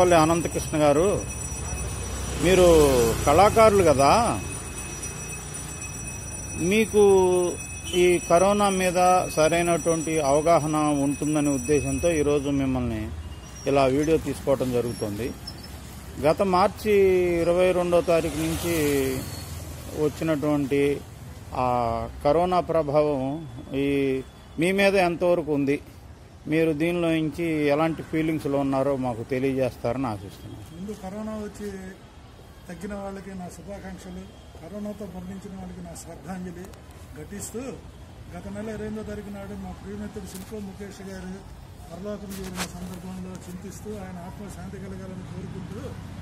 రాళ్లపల్లి అనంతకృష్ణ గారు మీరు కళాకారులు కదా మీకు ఈ కరోనా మీద సరైనటువంటి అవగాహన ఉంటుందనే ఉద్దేశంతో ఈరోజు మిమ్మల్ని ఇలా వీడియో తీసుకోవడం జరుగుతుంది గత మార్చి ఇరవై రెండో తారీఖు నుంచి వచ్చినటువంటి ఆ కరోనా ప్రభావం ఈ మీ మీద ఎంతవరకు ఉంది మీరు దీనిలో నుంచి ఎలాంటి ఫీలింగ్స్లో ఉన్నారో మాకు తెలియజేస్తారని ఆశిస్తున్నాను ముందు కరోనా వచ్చి తగ్గిన వాళ్ళకి నా శుభాకాంక్షలు కరోనాతో మరణించిన వాళ్ళకి నా శ్రద్ధాంజలి ఘటిస్తూ గత నెల ఇరవై తారీఖు నాడు మా ప్రియమిత్రుడు శిల్పో ముఖేష్ గారు పరలోకం చేరిన సందర్భంలో చింతిస్తూ ఆయన ఆత్మ శాంతి కలగాలని కోరుకుంటూ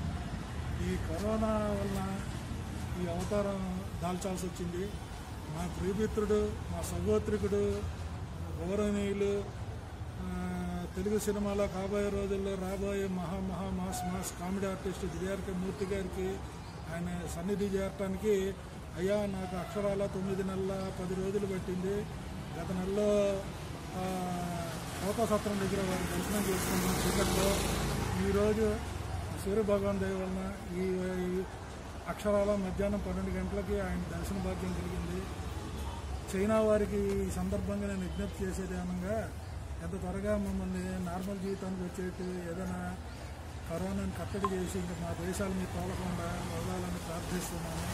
ఈ కరోనా వలన ఈ అవతారం దాల్చాల్సి వచ్చింది మా ప్రియమిత్రుడు మా సహోత్రికుడు గౌరవనీయులు ఆ, తెలుగు సినిమాలో కాబోయే రోజుల్లో రాబోయే మహా మహా mass mass comedy artist GRK Murthy గారికి ఆయన సన్నిధి చేరటానికి అయ్యా నాకు అక్షరాల తొమ్మిది నెలల పది రోజులు పట్టింది గత నెలలో ఆ, సత్రం దగ్గర వారి దర్శనం చేసుకున్నాం చీకట్లో ఈరోజు సూర్య భగవాన్ దయ వలన ఈ ఈ అక్షరాల మధ్యాహ్నం పన్నెండు గంటలకి ఆయన దర్శన భాగ్యం కలిగింది చైనా వారికి ఈ సందర్భంగా నేను విజ్ఞప్తి చేసేది ఏమనగా ఎంత త్వరగా మమ్మల్ని నార్మల్ జీవితానికి వచ్చేట్టు ఏదైనా కరోనాని కట్టడి చేసి ఇంకా మా దేశాలు మీరు తోలకుండా వదలాలని ప్రార్థిస్తున్నాను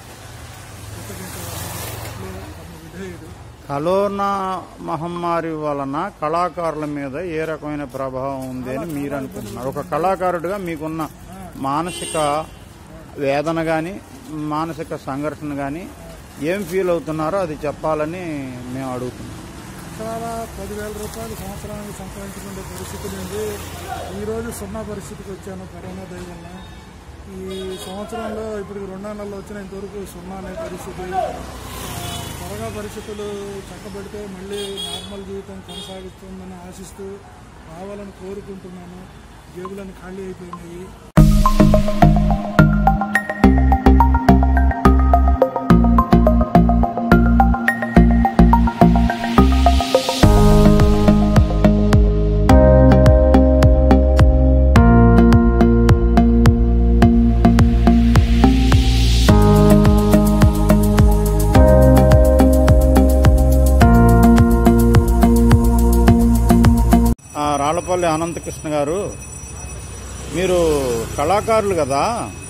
కృతజ్ఞతలు తమ విధేయుడు కరోనా మహమ్మారి వలన కళాకారుల మీద ఏ రకమైన ప్రభావం ఉంది అని మీరు అనుకుంటున్నారు ఒక కళాకారుడిగా మీకున్న మానసిక వేదన కానీ మానసిక సంఘర్షణ కానీ ఏం ఫీల్ అవుతున్నారో అది చెప్పాలని మేము అడుగుతున్నాం చాలా పదివేల రూపాయలు సంవత్సరానికి సంపాదించుకునే పరిస్థితి నుండి ఈరోజు సున్నా పరిస్థితికి వచ్చాను కరోనా దయ వల్ల ఈ సంవత్సరంలో ఇప్పుడు రెండు నెలలు వచ్చిన ఇంతవరకు సున్నా అనే పరిస్థితి ఆ, త్వరగా పరిస్థితులు చక్కబెడితే మళ్ళీ నార్మల్ జీవితం కొనసాగుతుందని ఆశిస్తూ రావాలని కోరుకుంటున్నాను జేబులను ఖాళీ అయిపోయినాయి ఆ రాళ్లపల్లి అనంతకృష్ణ గారు మీరు కళాకారులు కదా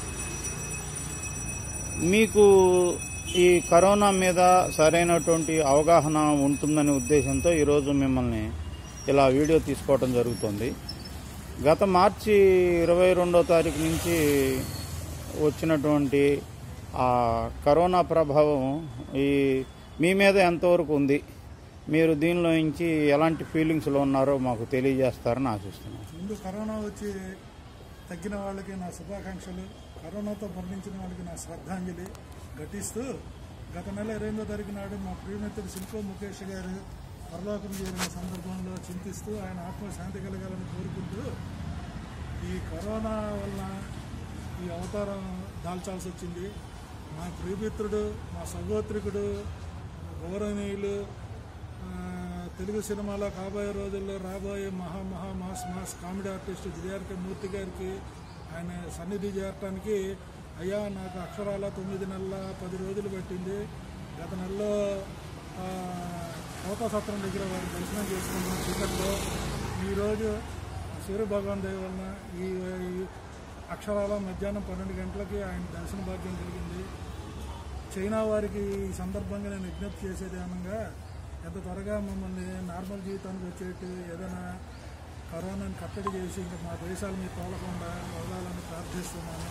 మీకు ఈ కరోనా మీద సరైనటువంటి అవగాహన ఉంటుందనే ఉద్దేశంతో ఈరోజు మిమ్మల్ని ఇలా వీడియో తీసుకోవడం జరుగుతుంది గత మార్చి ఇరవై రెండో తారీఖు నుంచి వచ్చినటువంటి ఆ కరోనా ప్రభావం ఈ మీ మీద ఎంతవరకు ఉంది మీరు దీనిలో నుంచి ఎలాంటి ఫీలింగ్స్లో ఉన్నారో మాకు తెలియజేస్తారని ఆశిస్తున్నాను ముందు కరోనా వచ్చి తగ్గిన వాళ్ళకి నా శుభాకాంక్షలు కరోనాతో మరణించిన వాళ్ళకి నా శ్రద్ధాంజలి ఘటిస్తూ గత నెల ఇరవై తారీఖు నాడు మా ప్రియమిత్రుడు శిల్పో ముఖేష్ గారు పరలోకం చేరిన సందర్భంలో చింతిస్తూ ఆయన ఆత్మ శాంతి కలగాలని కోరుకుంటూ ఈ కరోనా వలన ఈ అవతారం దాల్చాల్సి వచ్చింది మా ప్రియమిత్రుడు మా సహోత్రికుడు గౌరవనీయులు ఆ, తెలుగు సినిమాలో కాబోయే రోజుల్లో రాబోయే మహా మహా mass mass comedy artist GRK Murthy గారికి ఆయన సన్నిధి చేరటానికి అయ్యా నాకు అక్షరాల తొమ్మిది నెలల పది రోజులు పట్టింది గత నెలలో ఆ, సత్రం దగ్గర వారి దర్శనం చేసుకున్నాం చీకట్లో ఈరోజు సూర్య భగవాన్ దయ వలన ఈ ఈ అక్షరాల మధ్యాహ్నం పన్నెండు గంటలకి ఆయన దర్శన భాగ్యం కలిగింది చైనా వారికి ఈ సందర్భంగా నేను విజ్ఞప్తి చేసేది ఏమనగా ఎంత త్వరగా మమ్మల్ని నార్మల్ జీవితానికి వచ్చేట్టు ఏదైనా కరోనాని కట్టడి చేసి ఇంకా మా దేశాలు మీరు తోలకుండా వదలాలని ప్రార్థిస్తున్నాను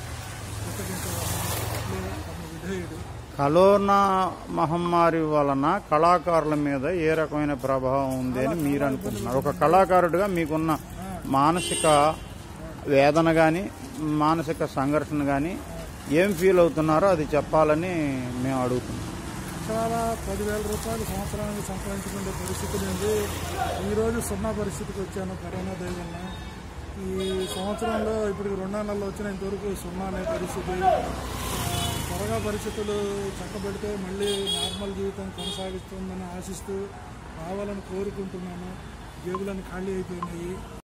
కృతజ్ఞతలు తమ విధేయుడు కరోనా మహమ్మారి వలన కళాకారుల మీద ఏ రకమైన ప్రభావం ఉంది అని మీరు అనుకుంటున్నారు ఒక కళాకారుడిగా మీకున్న మానసిక వేదన కానీ మానసిక సంఘర్షణ కానీ ఏం ఫీల్ అవుతున్నారో అది చెప్పాలని మేము అడుగుతున్నాం చాలా పదివేల రూపాయలు సంవత్సరానికి సంపాదించుకునే పరిస్థితి నుండి ఈరోజు సున్నా పరిస్థితికి వచ్చాను కరోనా దయ వలన ఈ సంవత్సరంలో ఇప్పుడు రెండు నెలలు వచ్చిన ఇంతవరకు సున్నా అనే పరిస్థితి ఆ, త్వరగా పరిస్థితులు చక్కబెడితే మళ్ళీ నార్మల్ జీవితం కొనసాగుతుందని ఆశిస్తూ రావాలని కోరుకుంటున్నాను జేబులను ఖాళీ అయిపోయినాయి